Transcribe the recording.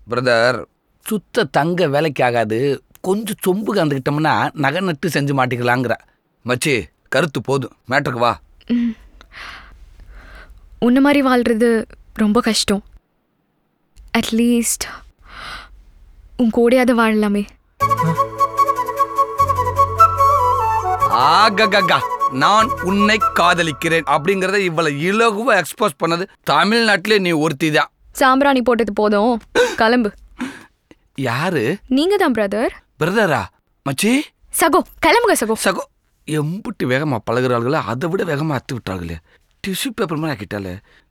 brother சுத்த தங்க வேலைக்கு ஆகாது கொஞ்சம் சொம்பு கலந்துக்கிட்டோம்னா நகை நட்டு செஞ்சு மாட்டிக்கலாங்கிற மச்சி கருத்து போதும் மேட்டருக்கு வா உன்ன மாதிரி வாழ்றது ரொம்ப கஷ்டம் அட்லீஸ்ட் உன் கூடயாவது வாழலாமே ஆககா நான் உன்னை காதலிக்கிறேன் அப்படிங்கறத இவ்வளவு இலகுவா எக்ஸ்போஸ் பண்ணது தமிழ்நாட்டிலே நீ ஒருத்தி தான் சாம்பிராணி போட்டது போதும் கிளம்பு யாரு நீங்க தான் பிரதர் பிரதரா மச்சி சகோ கிளம்புங்க சகோ சகோ எம்புட்டு வேகமா பழகுறார்களோ அதை விட வேகமா அத்து விட்டார்களே டிஷ்யூ பேப்பர் மாதிரி ஆக்கிட்டாலே